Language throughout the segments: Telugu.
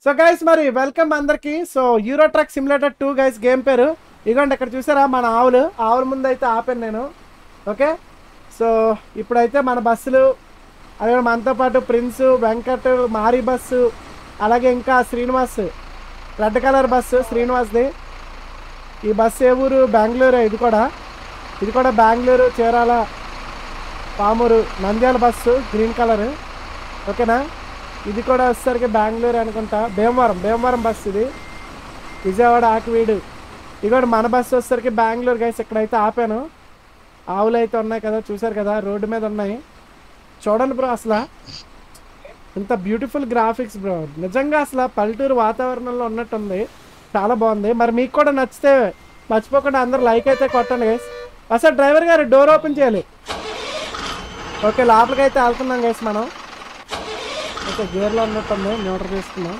సో గైస్ మరి వెల్కమ్ అందరికి so euro truck simulator two guys game పేరు ఇదిగోండి ఇక్కడ చూసారా మన ఆవులు ఆవుల ముందు అయితే ఆపాను నేను ఓకే సో ఇప్పుడైతే మన బస్సులు అలాగే మనతో పాటు ప్రిన్స్ వెంకట్ మారి బస్సు అలాగే ఇంకా శ్రీనివాస్ రెడ్ కలర్ బస్సు శ్రీనివాస్ది ఈ బస్సు ఏ ఊరు బెంగళూరు ఇది కూడా ఇది కూడా Bengaluru Chirala Pamuru Nandyal bus green colour ఓకేనా ఇది కూడా వచ్చేసరికి బెంగళూరు అనుకుంటా భీమవరం భీమవరం బస్సు ఇది విజయవాడ ఆకివీడు ఇది కూడా మన బస్సు వచ్చేసరికి బెంగళూరు గైస్ ఇక్కడైతే ఆపాను ఆవులు అయితే ఉన్నాయి కదా చూసారు కదా రోడ్డు మీద ఉన్నాయి చూడండి బ్రో అసలు ఇంత బ్యూటిఫుల్ గ్రాఫిక్స్ బ్రో నిజంగా అసలు పల్లెటూరు వాతావరణంలో ఉన్నట్టుంది చాలా బాగుంది మరి మీకు కూడా నచ్చితే మర్చిపోకుండా అందరూ లైక్ అయితే కొట్టండి గైస్ అసలు డ్రైవర్ గారు డోర్ ఓపెన్ చేయాలి ఓకే లోపలికి అయితే వెళ్తున్నాం గైస్ మనం ఓకే గేర్లో ఉన్నట్టుంది న్యూట్రల్ తీసుకున్నాం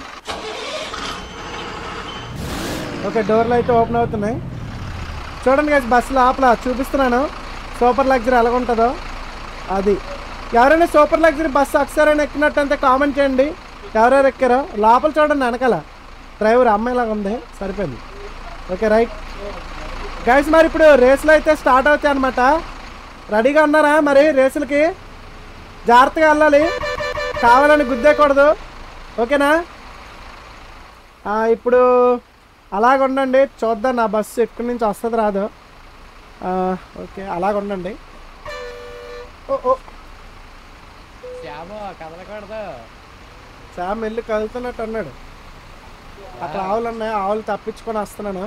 ఓకే డోర్లు అయితే ఓపెన్ అవుతున్నాయి చూడండి గైస్ బస్సు లోపల చూపిస్తున్నాను సూపర్ లగ్జరీ ఎలా ఉంటుందో అది ఎవరైనా సూపర్ లగ్జరీ బస్సు ఒకసారైనా ఎక్కినట్టంటే కామెంట్ చేయండి ఎవరెవరు ఎక్కారో లోపల చూడండి వెనకాల డ్రైవర్ అమ్మాయిలాగా ఉంది సరిపోయింది ఓకే రైట్ గైస్ మరి ఇప్పుడు రేసులు అయితే స్టార్ట్ అవుతాయి అనమాట రెడీగా ఉన్నారా మరి రేసులకి జాగ్రత్తగా వెళ్ళాలి కావాలని గుద్దేకూడదు ఓకేనా ఆ, ఇప్పుడు అలాగ ఉండండి చూద్దాం నా బస్సు ఎక్కడి నుంచి వస్తుంది రాదు ఆ, ఓకే అలాగ ఉండండి ఓ ఓ శ్యాము కదలకూడదు శామ్ వెళ్ళి కదులుతున్నట్టు అన్నాడు అక్కడ ఆవులు ఉన్నాయి ఆవులు తప్పించుకొని వస్తున్నాను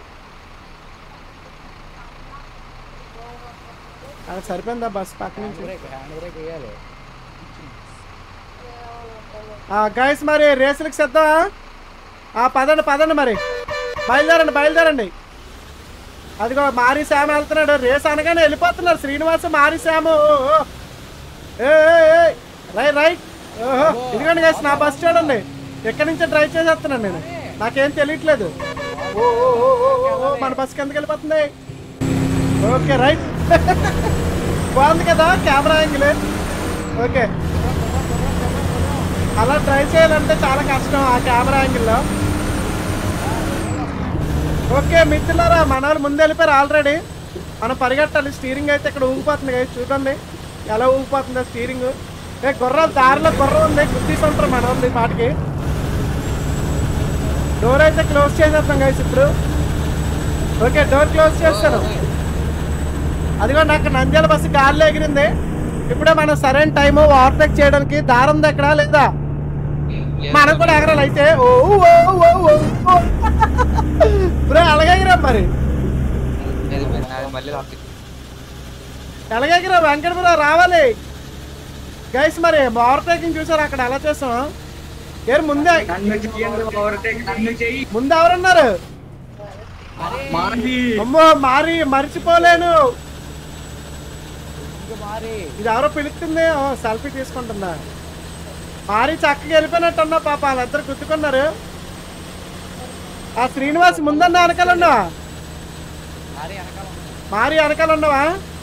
అది సరిపోయిందా బస్ పక్క హ్యాండ్ నుంచి బ్రేక్ హ్యాండ్ బ్రేక్ వేయాలి గైస్ మరి రేసులకు సిద్ధమా ఆ, పదండి పదండి మరి బయలుదేరండి బయలుదేరండి అదిగో మారి శ్యామ వెళ్తున్నాడు రేస్ అనగానే వెళ్ళిపోతున్నారు శ్రీనివాస్ మారి శ్యాము ఓ, ఓ. ఏ ఏ, ఏ. రైట్ రైట్ ఓహో ఇదిగోండి గైస్ నా బస్ చూడండి ఎక్కడి నుంచో డ్రైవ్ చేసేస్తున్నాను నేను నాకేం తెలియట్లేదు ఓ ఓ, ఓ, ఓ, ఓ, ఓ, మన బస్కి ఎందుకు వెళ్ళిపోతుంది ఓకే రైట్ బాగుంది కదా కెమెరా యాంగిల్ ఓకే అలా ట్రై చేయాలంటే చాలా కష్టం ఆ కెమెరా యాంగిల్లో ఓకే మిత్రులారా మన వాళ్ళు ముందు వెళ్ళిపోయారు ఆల్రెడీ మనం పరిగెట్టాలి స్టీరింగ్ అయితే ఇక్కడ ఊగిపోతుంది కదా చూడండి ఎలా ఊగిపోతుందో స్టీరింగ్ ఏ గుర్రాలు దారిలో గుర్రం ఉంది గుర్తీసి ఉంటారు మన వాళ్ళు ఈ పాటికి డోర్ అయితే క్లోజ్ చేసేస్తాం గైస్ ఇప్పుడు ఓకే డోర్ క్లోజ్ చేస్తాను అదిగో నాకు నంద్యాల బస్సు గాల్లో ఎగిరింది ఇప్పుడే మనం సరైన టైం ఓవర్టేక్ చేయడానికి దారి ఉంది ఎక్కడ లేదా మనం కూడా ఎగరాలి అయితే ఓ ఓ ఓ ఓ ఓ. బ్రో ఎలాగ ఎగిరా మరి మళ్ళీ లాస్ట్ ఎలాగ ఎగిరా వెంకట బ్రో రావాలి గైస్ మరి ఓవర్టేకింగ్ చూసారు అక్కడ ఎలా చేస్తాం ఏరు ముందే ముందు ఎవరున్నారు అమ్మో మారి మర్చిపోలేను ఇంక మారి ఇది ఎవరో పిలుస్తుంది ఓ సెల్ఫీ తీసుకుంటుందా మారి చక్కగా వెళ్ళిపోయినట్టున్నా పాప వాళ్ళిద్దరు గుర్తుకున్నారు ఆ శ్రీనివాస్ ముందన్న వెనకాల ఉన్నావా మారి వెనకాల ఉంది. మారి వెనకాల ఉన్నావా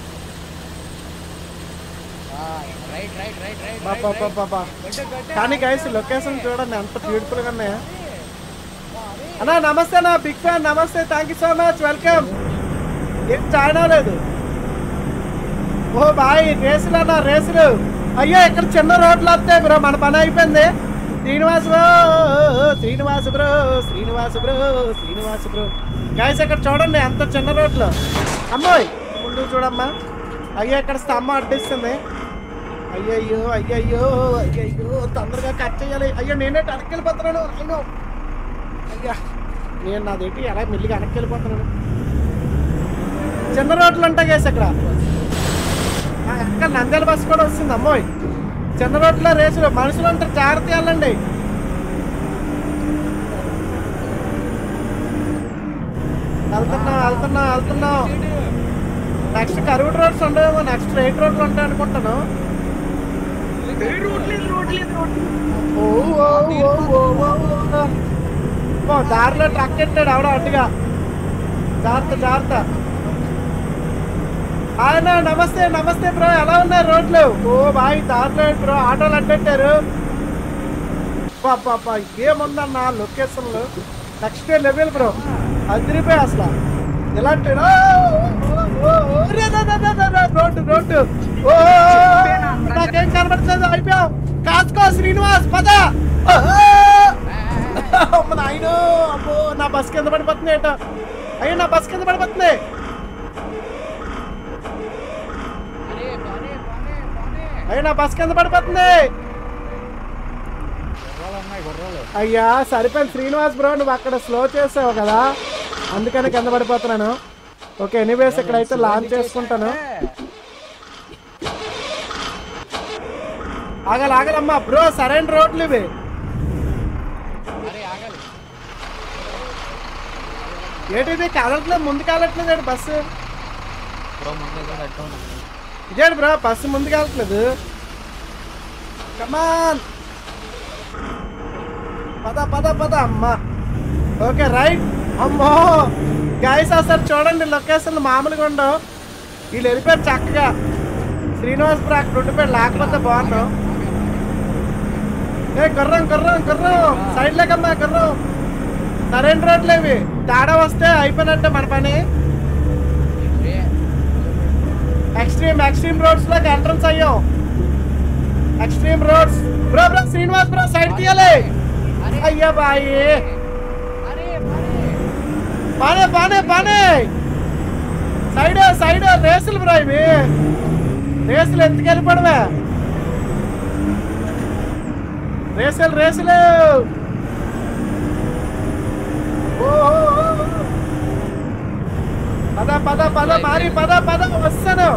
ఆ, రైట్ రైట్ రైట్ రైట్ పాప రైట్, రైట్. పాప గడ్డ, గడ్డ. కానీ గైస్ లొకేషన్ చూడండి ఎంత బ్యూటిఫుల్ గా ఉన్నాయా అన్నా నమస్తే నా బిగ్ ఫ్యాన్ నమస్తే thank you so much welcome ఏం చాయనా లేదు ఓ బాయ్ రేసులు అన్న రేసులు అయ్యో ఇక్కడ చిన్న రోడ్లు వస్తాయి బ్రో మన పని అయిపోయింది Srinivas bro Srinivas bro Srinivas bro Srinivas bro guys ఇక్కడ చూడండి ఎంత చిన్న రోడ్లు అమ్మోయ్ ముందు చూడమ్మా అయ్యో ఇక్కడ స్తంభం అడ్డిస్తుంది అయ్యయ్యో అయ్యయ్యో అయ్యయ్యో తొందరగా కట్ చేయాలి అయ్యో నేనే వెనక్కి వెళ్ళిపోతున్నాను అయ్యో అయ్యా నేను నాదేంటి ఎలా మెల్లిగా వెనక్కి వెళ్ళిపోతున్నాను చిన్న రోడ్లు ఉంటాయి కేసు ఇక్కడ ఆ, అక్కడ నంద్యాల బస్సు కూడా వస్తుంది అమ్మోయ్ చిన్న రోడ్ల రేసులు మనుషులు ఉంటారు జాగ్రత్త వెళ్ళండి వెళ్తున్నాం వెళ్తున్నాం వెళ్తున్నాం నెక్స్ట్ కరువుడ్ రోడ్స్ ఉండవేమో నెక్స్ట్ స్ట్రైట్ రోడ్లు ఉంటాయి అనుకుంటాను ఓ, ఓ, ఓ, ఓ, ఓ, ఓ. ఓ, దారిలో ట్రక్ ఎట్టాడు ఆవిడ అడ్డుగా జాగ్రత్త జాగ్రత్త ఆయన నమస్తే నమస్తే బ్రో ఎలా ఉన్నారు రోడ్లు ఓ బాయ్ దారిలో బ్రో ఆటోలు అడ్డెట్టారు అబ్బా ఏముందన్న లొకేషన్లు నెక్స్ట్ లెవెల్ బ్రో అదిరిపోయి అసలు ఇలాంటి ఆ, ఓ, ఓ, ఓ, రే, రే, రే, రే, రే, రే, రోడ్డు రోడ్డు ఓ నాకేం కనబడుతుంది అయిపోయావు కాసుకో శ్రీనివాస్ పద ఓ, ఓ. అమ్మ నాయనో అమ్మో నా బస్ కింద పడిపోతుంది ఏంటో అయ్యో నా బస్ కింద పడిపోతుంది అరే బానే బానే బానే అయ్యో నా బస్ కింద పడిపోతుంది గుర్రాలు ఉన్నాయి గుర్రాలు అయ్యా సరిపోయింది శ్రీనివాస్ బ్రో నువ్వు అక్కడ స్లో చేసావు కదా అందుకని కింద పడిపోతున్నాను ఓకే ఎనీవేస్ ఇక్కడైతే లాంచ్ చేసుకుంటాను ఆగలి ఆగలమ్మా బ్రో సరైన రోడ్లు ఇవి అరే ఆగాలి ఏంటిది కదలట్లేదు ముందు కదలట్లేదు ఏంటి బస్సు బ్రో ముందు ఏదో అడ్డు ఉంది. ఇదేంటి బ్రో బస్సు ముందు కదలట్లేదు కమాన్ పద పద పద అమ్మా ఓకే రైట్ అమ్మో గాయస్ అసలు చూడండి లొకేషన్ మామూలుగా ఉండవు వీళ్ళు వెళ్ళిపోయారు చక్కగా శ్రీనివాస్ బ్రో అక్కడ ఉండిపోయాడు లేకపోతే బాగున్నావు ఏ గుర్రం గుర్రం గుర్రం సైడ్ లేకమ్మా గుర్రం సరైన రోడ్లు ఇవి తేడా వస్తే అయిపోయినట్టే మన పని ఏ, ఎక్స్ట్రీమ్ ఎక్స్ట్రీమ్ రోడ్స్ లోకి ఎంట్రన్స్ అయ్యాం extreme roads bro bro Srinivas bro side తీయాలి అరే అయ్యా బాయి అరే బానే బానే బానే బానే సైడ్ సైడ్ రేసులు బ్రో ఇవి రేసులు ఎందుకు వెళ్ళిపోవడమే రేసులు రేసులు ఓ, ఓ, ఓ, ఓ. పద పద పద మారి పద పద వస్తాను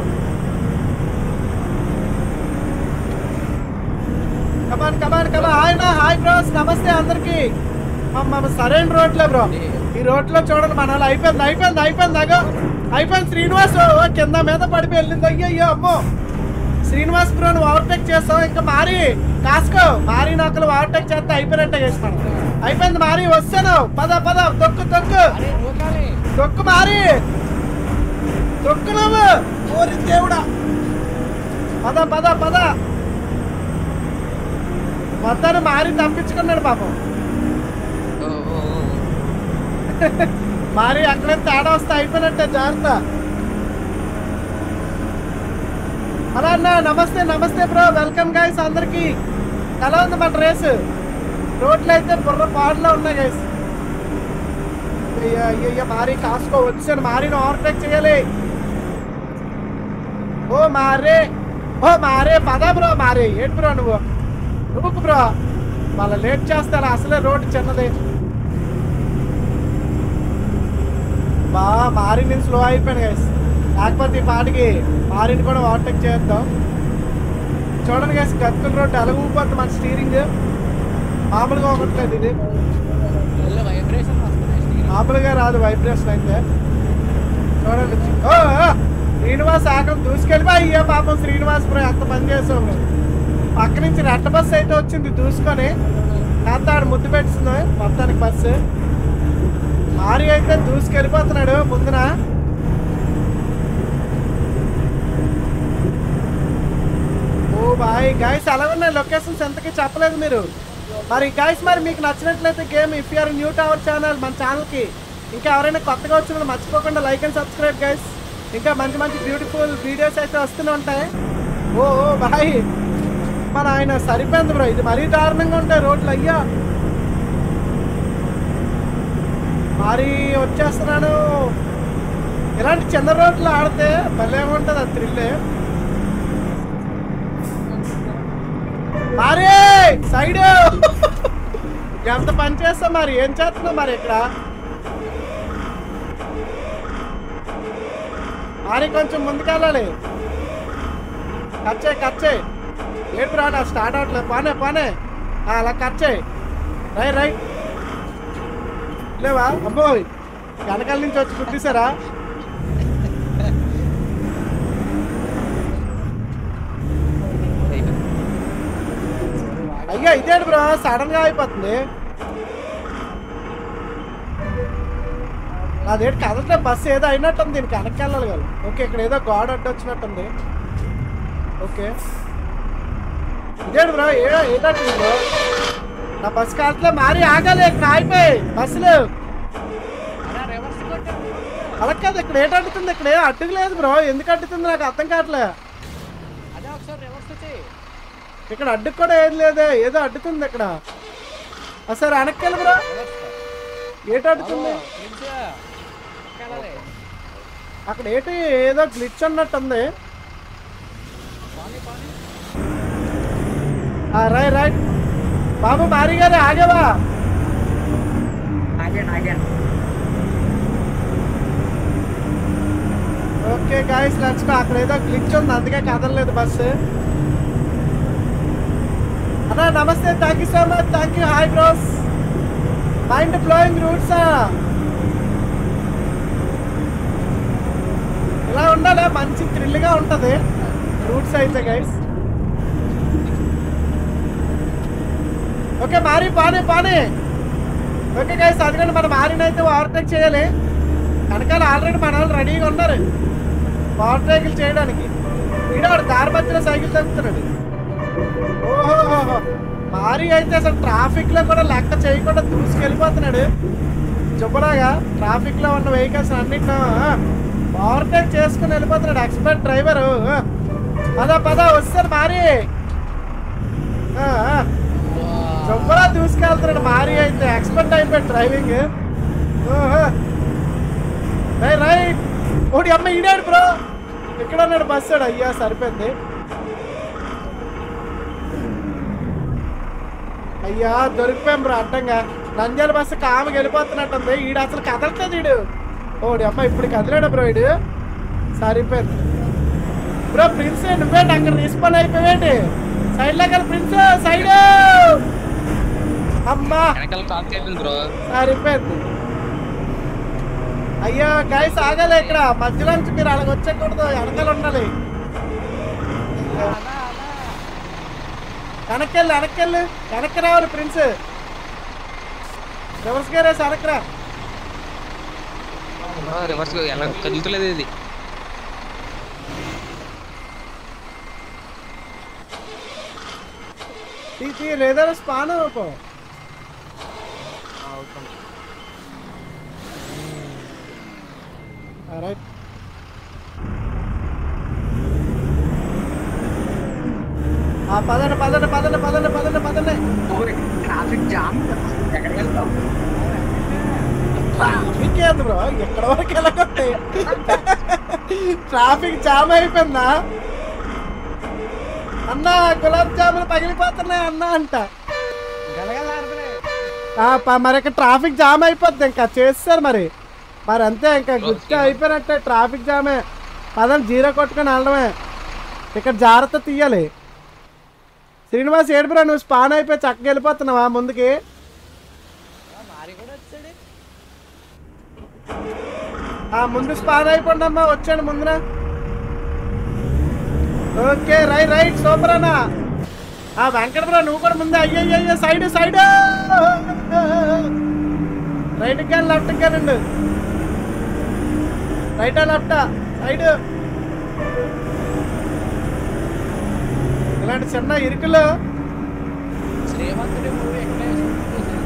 కమాన్ కమాన్ కమాన్ హాయ్ నా హాయ్ బ్రోస్ నమస్తే అందరికి అమ్మ సరైన రోడ్లే బ్రో ఈ రోడ్లో చూడండి మన వాళ్ళు అయిపోయింది అయిపోయింది అయిపోయింది అగో అయిపోయింది శ్రీనివాస్ ఓ, కింద మీద పడిపోయి వెళ్ళింది అయ్యో అయ్యో అమ్మో శ్రీనివాస్ బ్రో నువ్వు ఓవర్టేక్ చేస్తావు ఇంకా మారి కాసుకో మారి నక్కలు ఓవర్టేక్ చేస్తే అయిపోయినట్టే చేస్తాను అయిపోయింది మారి వస్తాను పద పద తొక్కు తొక్కు అరే దూకాలి తొక్కు మారి తొక్కు నువ్వు ఓరి దేవుడా పద పద పద వద్దని మారి తప్పించుకున్నాడు పాపం మారి అక్కడే తేడా వస్తే అయిపోయినట్టే జాగ్రత్త అలా అన్న నమస్తే నమస్తే బ్రో వెల్కమ్ గైస్ అందరికి ఎలా ఉంది మన రేసు రోడ్లు అయితే బుర్ర పాడులో ఉన్నాయి గైస్ అయ్యా అయ్యయ్య మారి కాసుకో వచ్చాను మారిని ఓవర్టేక్ చేయాలి ఓ మారే ఓ మారే పద బ్రో మారే ఏంటి బ్రో నువ్వు నువ్వు బ్రో మళ్ళీ లేట్ చేస్తాను అసలే రోడ్డు చిన్నది బా మారి నేను స్లో అయిపోయాను గైస్ లేకపోతే ఈ పాటికి మారిని కూడా ఓవర్టేక్ చేద్దాం చూడండి గైస్ గతుకుల రోడ్డు ఎలాగూపోతుంది మన స్టీరింగ్ మామూలుగా అవ్వట్లేదు ఇది ఫుల్ వైబ్రేషన్ వస్తుంది స్టీరింగ్ మామూలుగా రాదు వైబ్రేషన్ అయితే చూడండి ఓ, ఓ, శ్రీనివాస్ ఆకలి దూసుకెళ్ళిపో అయ్యో పాపం శ్రీనివాస్ బ్రో ఎంత పని చేసావు మీరు. పక్క నుంచి రెట్ట బస్సు అయితే వచ్చింది దూసుకొని తాతాడు ముద్దు పెట్టింది మొత్తానికి బస్సు మారి అయితే దూసుకెళ్ళిపోతున్నాడు ముందున ఓ బాయ్ గాయస్ అలా ఉన్నాయి లొకేషన్స్ ఎంతకీ చెప్పలేదు మీరు మరి గాయస్ మరి మీకు నచ్చినట్లయితే game if you are new to our channel మన ఛానల్కి ఇంకా ఎవరైనా కొత్తగా వచ్చిన వాళ్ళు మర్చిపోకుండా లైక్ అండ్ సబ్స్క్రైబ్ గైస్ ఇంకా మంచి మంచి బ్యూటిఫుల్ వీడియోస్ అయితే వస్తూనే ఉంటాయి ఓ ఓ బాయ్ మన ఆయన సరిపోయింది బ్రో ఇది మరీ దారుణంగా ఉంటాయి రోడ్లు అయ్యా మరి వచ్చేస్తున్నాను ఇలాంటి చిన్న రోడ్లు ఆడితే భలే ఉంటుంది ఆ థ్రిల్లే మరి సైడ్ ఎంత పని చేస్తా మరి ఏం చేస్తున్నావు మరి ఇక్కడ మరి కొంచెం ముందుకెళ్ళాలి కచ్చే కచ్చే ఏంటి రా నా స్టార్ట్ అవట్లేదు పానే పానే ఆ, అలా కచ్చే రైట్ రైట్ లేవా అమ్మోయ్ వెనకాల నుంచి వచ్చి గుర్తిసారా అయ్యా ఇదేంటి బ్రో సడన్ గా అయిపోతుంది అదేంటి కదలట్లే బస్సు ఏదో అయినట్టుంది దీనికి వెనక్కి వెళ్ళాలి కదా ఓకే ఇక్కడ ఏదో గోడ అడ్డు వచ్చినట్టుంది ఓకే ఇదేంటి బ్రో ఏ ఏదట్టుంది బ్రో నా బస్ కాస్ట్లో మారి ఆగాలి ఇక్కడ ఆగిపోయి బస్సులు అలా రివర్స్ కొట్టాడు అలా కాదు ఇక్కడ ఏంటి అడ్డుతుంది ఇక్కడ ఏం అడ్డుకు లేదు బ్రో ఎందుకు అడ్డుతుంది నాకు అర్థం కావట్లే అదే ఒకసారి రివర్స్ వచ్చేయి ఇక్కడ అడ్డుకు కూడా ఏం లేదే ఏదో అడ్డుతుంది ఇక్కడ సరే వెనక్కి వెళ్ళి బ్రో రివర్స్ ఏటి అడ్డుతుంది ప్రిన్స్ వెళ్ళాలి అక్కడ ఏంటి ఏదో గ్లిచ్ అన్నట్టుంది పాని పాని ఆ, రైట్ రైట్ బాబు మారి గారు ఆగేవా ఆగాను ఆగాను ఓకే గాయస్ లెట్స్ గో అక్కడ ఏదో గ్లిచ్ ఉంది అందుకే కదలలేదు బస్సు అన్నా నమస్తే thank you so much thank you hi bros mind blowing రూట్సా ఇలా ఉండాలి మంచి థ్రిల్గా ఉంటుంది రూట్స్ అయితే గైస్ ఓకే మారి పాని పాని ఓకే గైస్ అందుకని మనం మారిన అయితే ఓవర్టేక్ చేయాలి వెనకాల ఆల్రెడీ మన వాళ్ళు రెడీగా ఉన్నారు ఓవర్టేకులు చేయడానికి వీడవాడు దారి మధ్యలో సైకిల్ తగ్గుతున్నాడు ఓహో మారి అయితే అసలు ట్రాఫిక్ లో కూడా లెక్క చేయకుండా దూసుకెళ్ళిపోతున్నాడు చుబ్బలాగా ట్రాఫిక్ లో ఉన్న వెహికల్స్ అన్నింటిలో ఓవర్టేక్ చేసుకుని వెళ్ళిపోతున్నాడు ఎక్స్పర్ట్ డ్రైవర్ పద పద వస్తారు మారి ఆ, ఆ. చుబ్బలా దూసుకెళ్తున్నాడు మారి అయితే ఎక్స్పర్ట్ అయిపోయాడు డ్రైవింగ్ ఓహో రైట్ రైట్ ఓడి అమ్మ ఈడాడు బ్రో ఎక్కడ ఉన్నాడు బస్ అయ్యా సరిపోయింది అయ్యా దొరికిపోయాం బ్రో అడ్డంగా నంద్యాల బస్సు కామకి వెళ్ళిపోతున్నట్టుంది ఈడు అసలు కదలట్లేదు ఈడు ఓడి అమ్మ ఇప్పుడు కదిలాడు బ్రో ఈడు సరిపోయింది బ్రో ప్రిన్స్ నువ్వేంటి అక్కడ రిస్పాన్ అయిపోయావేంటి సైడ్ లాగా ప్రిన్స్ సైడ్ అమ్మా వెనకాల కాక్ అయిపోయింది బ్రో సరిపోయింది అయ్యో గైస్ ఆగాలి ఇక్కడ మధ్యలో నుంచి మీరు అలాగ వచ్చేకూడదు వెనకాల ఉండాలి అలా అలా వెనక్కెళ్ళి వెనక్కెళ్ళి వెనక్కి రావాలి ప్రిన్స్ రివర్స్ గారే వెనక్కి రా రివర్స్ కదులుతలేదు ఇది తీ తీ లేదా స్పాన్ పో రైట్ ఆ పదండి పదండి పదండి పదండి పదండి పదండి ట్రాఫిక్ జామ్ ఎక్కడికి వెళ్తాం ట్రాఫిక్ ఏంది బ్రో ఎక్కడ వరకు వెళ్ళకొట్టే ట్రాఫిక్ జామ్ అయిపోయిందా అన్న గులాబ్ జాములు పగిలిపోతున్నాయి అన్న అంట గలగలాడుతున్నాయి ఆ, ప- మరి ఇక్కడ ట్రాఫిక్ జామ్ అయిపోద్ది ఇంకా చేస్తారు మరి మరి అంతే ఇంకా గుర్తు అయిపోయినట్టే ట్రాఫిక్ జామే పదం జీరో కొట్టుకొని వెళ్ళడమే ఇక్కడ జాగ్రత్త తీయాలి శ్రీనివాస్ ఏడుపురా నువ్వు స్పాన్ అయిపోయి చక్కగా వెళ్ళిపోతున్నావా ముందుకి మారి కూడా వచ్చాడు ఆ ముందు స్పాన్ అయిపోండి అమ్మా వచ్చాను ముందున ఓకే రై రైట్ సూపర్ అన్న ఆ వెంకటపురం నువ్వు కూడా ముందే అయ్యో అయ్యో సైడ్ సైడ్ రైట్ కానీ లెఫ్ట్ కానండి రైటా లెఫ్టా సైడ్ ఇలాంటి చిన్న ఇరుకులు శ్రీమంతుడి మూవీ ఎక్కడ చేశారు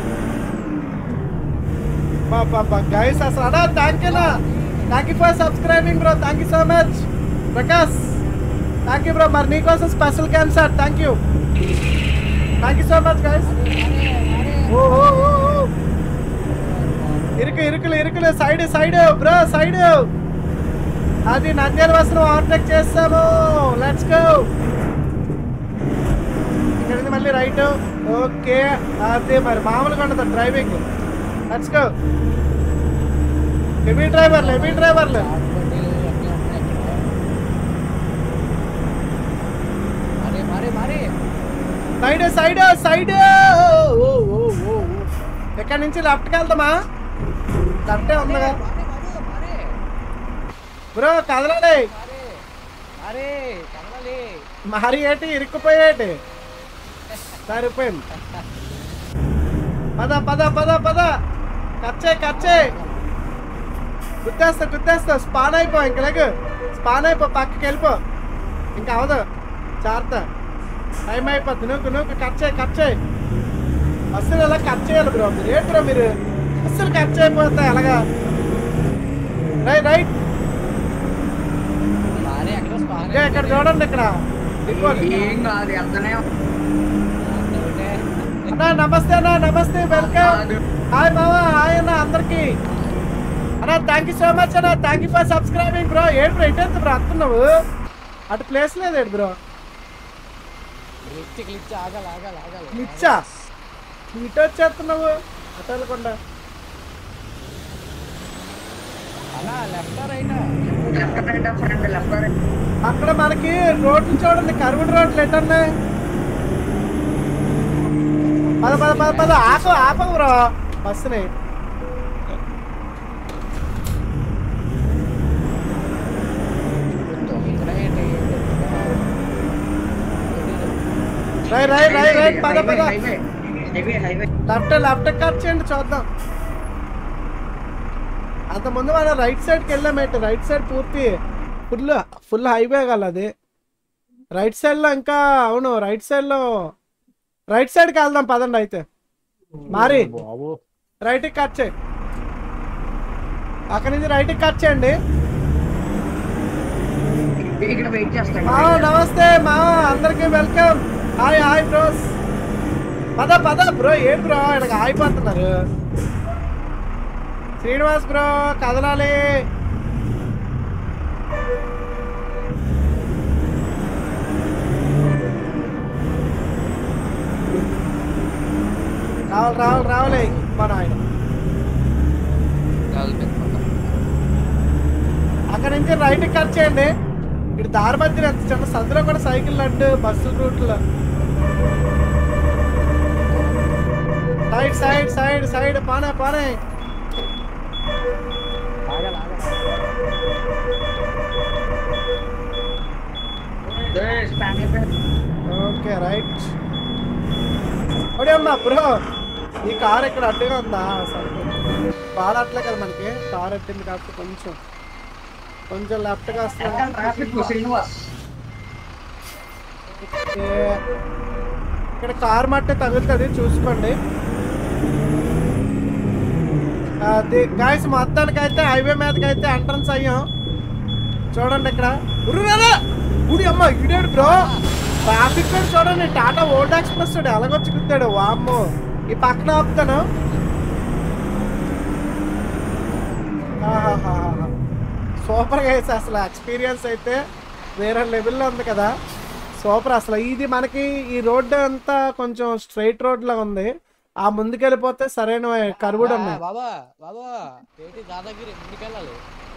బాబా గైస్ అసలు అడా thank you thank you for subscribing bro thank you so much Prakash thank you bro మరి నీకోసం స్పెషల్ క్యాన్సర్ thank you thank you so much guys ఓ ఓ ఓ ఓ. ఇరుకు ఇరుకులు ఇరుకులు సైడ్ సైడ్ బ్రో సైడ్ అది నంద్యాల వస్త్రం ఓవర్టేక్ చేస్తాము లెట్స్ గో ఇక్కడ నుంచి మళ్ళీ రైట్ ఓకే అదే మరి మామూలుగా ఉండదు డ్రైవింగ్ లెట్స్ గో హెవీ డ్రైవర్లు హెవీ డ్రైవర్లు అరే మరి మరి సైడ్ సైడ్ సైడ్ ఎక్కడి నుంచి లెఫ్ట్కి వెళ్తామా లెఫ్టే ఉందిగా బ్రో కదలాలి అరే కదలాలి మారి ఏటి ఇరుక్కుపోయేటి సరిపోయింది పద పద పద పద కచ్చే కచ్చే గుద్దేస్తా గుద్దేస్తా స్పాన్ అయిపో ఇంక లేకు స్పాన్ అయిపో పక్కకి వెళ్ళిపో ఇంకా అవదు చార్త టైం అయిపోద్ది నువ్వు నువ్వు కచ్చే కచ్చే అసలు ఎలా కట్ చేయాలి బ్రో మీరు ఏంటి బ్రో మీరు అస్సలు కట్ చేయకపోతే ఎలాగా రైట్ రైట్ లారీ ఎక్కడ స్పాన్ ఇంకా ఇక్కడ చూడండి ఇక్కడ దిక్కోండి. ఏం కాదు వెళ్తానే అన్నా నమస్తే అన్న నమస్తే వెల్కమ్ హాయ్ మావా హాయ్ అన్న అందరికి అన్న థ్యాంక్ యూ సో మచ్ అన్న thank you for subscribing bro ఏంటి బ్రో ఇటు బ్రో అంటున్నావు అటు ప్లేస్ లేదు ఏంటి బ్రో క్లిచ్ క్లిచ్ ఆగాలి ఆగాలి ఆగాలి నిచ్చా ఇటు వచ్చేస్తున్నావు అటు వెళ్ళకుండా అన్నా left right left right front left right అక్కడ మనకి రోడ్లు చూడండి కరువుడు రోడ్లు ఎట్టున్నాయి పద పద పద పద ఆప ఆప బ్రో బస్సుని రై రై రై రై పద పద highway highway highway left left cut చేయండి చూద్దాం అంత ముందు మనం రైట్ సైడ్కి వెళ్ళామేంటి రైట్ సైడ్ పూర్తి ఫుల్ ఫుల్ హైవే కదా అది రైట్ సైడ్లో ఇంకా అవును రైట్ సైడ్లో రైట్ సైడ్కి వెళ్దాం పదండి అయితే మారి రైట్కి కట్ చేయి అక్కడి నుంచి రైట్కి కట్ చేయండి ఇక్కడ వెయిట్ చేస్తాను మా నమస్తే మా అందరికి వెల్కమ్ హాయ్ హాయ్ బ్రోస్ పద పద బ్రో ఏం బ్రో ఇక్కడ ఆగిపోతున్నారు శ్రీనివాస్ బ్రో కదలాలి రావాలి రావాలి రావాలి మన ఆయన అక్కడ నుంచి రైట్ కట్ చేయండి ఇటు దారి మధ్యన ఎంత చిన్న సందులో కూడా సైకిల్ అడ్డు బస్సు రూట్లో సైడ్ సైడ్ సైడ్ సైడ్ పానే పానే ఆగాలి ఆగాలి స్పాన్ అయిపోయింది ఓకే రైట్ అమ్మా బ్రో ఈ కార్ ఇక్కడ అడ్డుగా ఉందా సరిపోయింది బాగా అట్లే కదా మనకి కార్ అట్టింది కాకపోతే కొంచెం కొంచెం లెఫ్ట్గా వస్తుంది ట్రాఫిక్ శ్రీనివాస్ ఓకే. ఇక్కడ మట్టి తగులుతుంది చూసుకోండి అది గాయస్ మొత్తానికి అయితే హైవే మీదకి అయితే ఎంట్రన్స్ అయ్యాం చూడండి ఇక్కడ ఉర్రురారా! ఉడి అమ్మ ఇడాడు బ్రో ట్రాఫిక్ కూడా చూడండి టాటా ఓల్డ్ ఎక్స్ప్రెస్ చూడు ఎలాగొచ్చి కుత్తాడు వామ్మో ఈ పక్కన ఆపుతాను సూపర్ గైస్ అసలు ఎక్స్పీరియన్స్ అయితే వేరే లెవెల్లో ఉంది కదా సూపర్ అసలు ఇది మనకి ఈ రోడ్డు అంతా కొంచెం స్ట్రైట్ రోడ్ లా ఉంది ఆ ముందుకెళ్ళిపోతే సరైన కరువుడు ఆ, ఉన్నాయి బాబా బాబా ఏంటి దాదాగిరి ముందుకెళ్ళాలి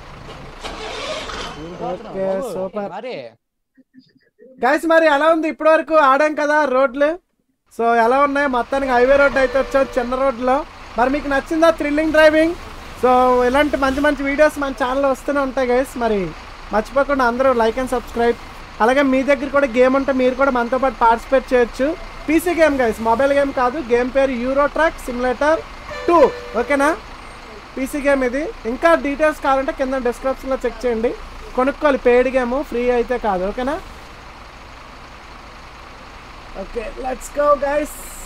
ఓకే, సూపర్. మరి గైస్ మరి ఎలా ఉంది ఇప్పటి వరకు ఆడాం కదా రోడ్లు సో ఎలా ఉన్నాయి మొత్తానికి హైవే రోడ్ అయితే వచ్చాం చిన్న రోడ్లో మరి మీకు నచ్చిందా థ్రిల్లింగ్ డ్రైవింగ్ సో ఇలాంటి మంచి మంచి వీడియోస్ మన ఛానల్లో వస్తూనే ఉంటాయి గైస్ మరి మర్చిపోకుండా అందరూ లైక్ అండ్ సబ్స్క్రైబ్ అలాగే మీ దగ్గర కూడా గేమ్ ఉంటే మీరు కూడా మనతో పాటు పార్టిసిపేట్ చేయొచ్చు PC game guys mobile game కాదు గేమ్ పేరు యూరో ట్రాక్ సిమ్యులేటర్ టూ ఓకేనా పీసీ గేమ్ ఇది ఇంకా డీటెయిల్స్ కావాలంటే కింద డిస్క్రిప్షన్లో చెక్ చేయండి కొనుక్కోవాలి పెయిడ్ గేమ్ ఫ్రీ అయితే కాదు ఓకేనా ఓకే లెట్స్ గో గైస్